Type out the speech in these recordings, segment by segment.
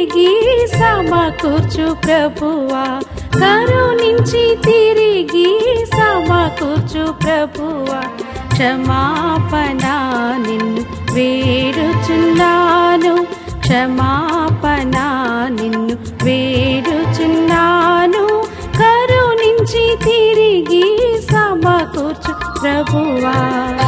తిరిగి సమకూర్చు ప్రభువా కరుణించి తిరిగి సమకూర్చు ప్రభువా క్షమాపణ నిన్ను వేడుచున్నాను క్షమాపణ నిన్ను వేడుచున్నాను కరుణించి తిరిగి సమకూర్చు ప్రభువా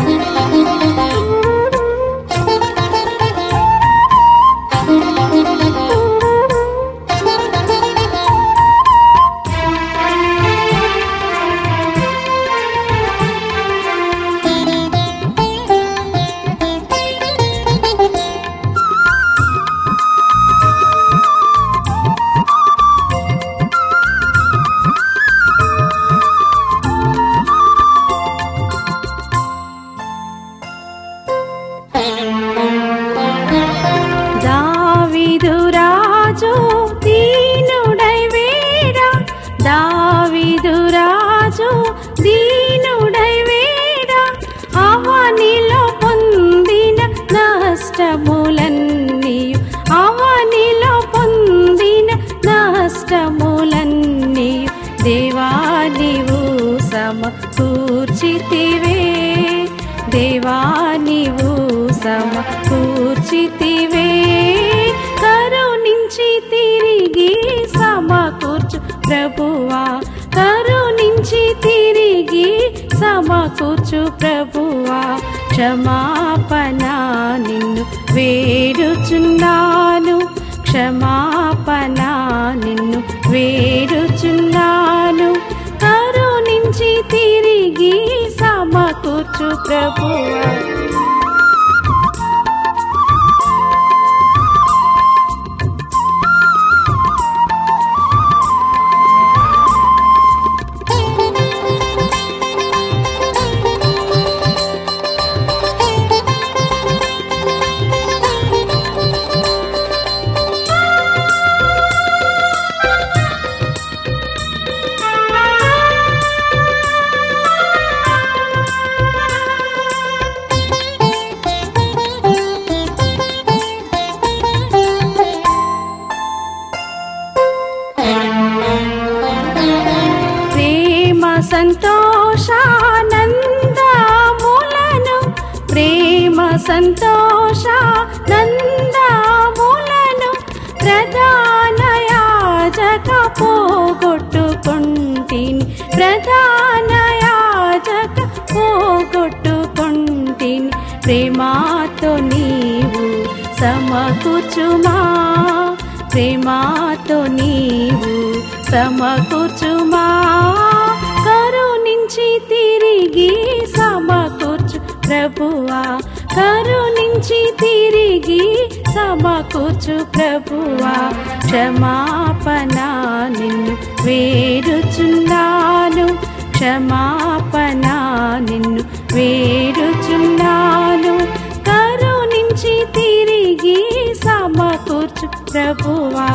దావిదు రాజు దీనుడై వేడా దావిదు రాజు దీనుడై వేడా అవనిలో పొందిన నష్టములన్నీయు అవనిలో పొందిన నష్టములన్నీయు దేవా నీవు సమకూర్చితివే దేవా నీవు సమకూర్చితివే కరుణించి తిరిగి సమకూర్చు ప్రభువా కరుణించి తిరిగి సమకూర్చు ప్రభువా క్షమాపణ నిన్ను వేడుచున్నాను క్షమాపణ నిన్ను వేడుచున్నాను కరుణించి తిరిగి సమకూర్చు ప్రభువా ప్రేమ సంతోషానందములను ప్రేమ సంతోషానందములను ప్రధాన యాజక పోగొట్టుకుంటిని ప్రధాన యాజక పోగొట్టుకుంటిని ప్రేమాతో నీవు సమకూర్చుమా ప్రేమాతో నీవు సమకూర్చుమా కరుణించి తిరిగి సమకూర్చు ప్రభువా కరుణించి తిరిగి సమకూర్చు ప్రభువా క్షమాపణ నిన్ను వేడుచున్నాను క్షమాపణ నిన్ను వేడుచున్నాను కరుణించి తిరిగి సమకూర్చు ప్రభువా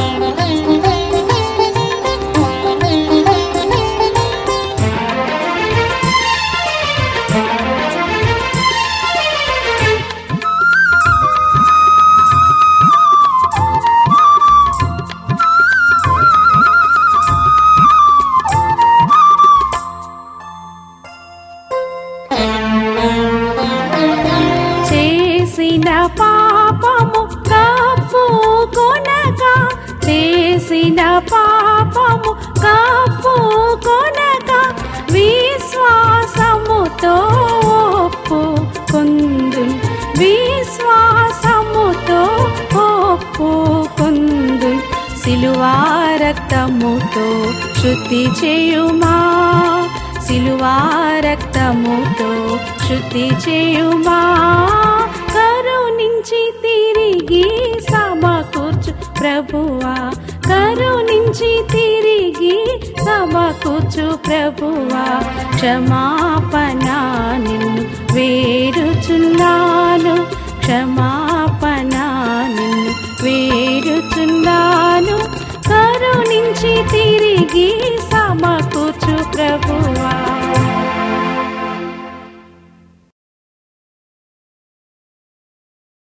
చేసిన పాపము కాపు కొనక చేసిన పాపము కాపు కొనక విశ్వాసముతో ఒప్పు కొందు విశ్వాసముతో ఒప్పు కొందు సిలువా రక్తముతో శుద్ధి చేయుమా సిలువా రక్తముతో శుద్ధి చేయుమా కరుణించి తిరిగి సమకూర్చు ప్రభువా కరుణించి తిరిగి సమకూర్చు ప్రభువా క్షమాపణ నిన్ను వేడుచున్నాను క్షమాపణ నిన్ను వేడుచున్నాను కరుణించి తిరిగి సమకూర్చు ప్రభువా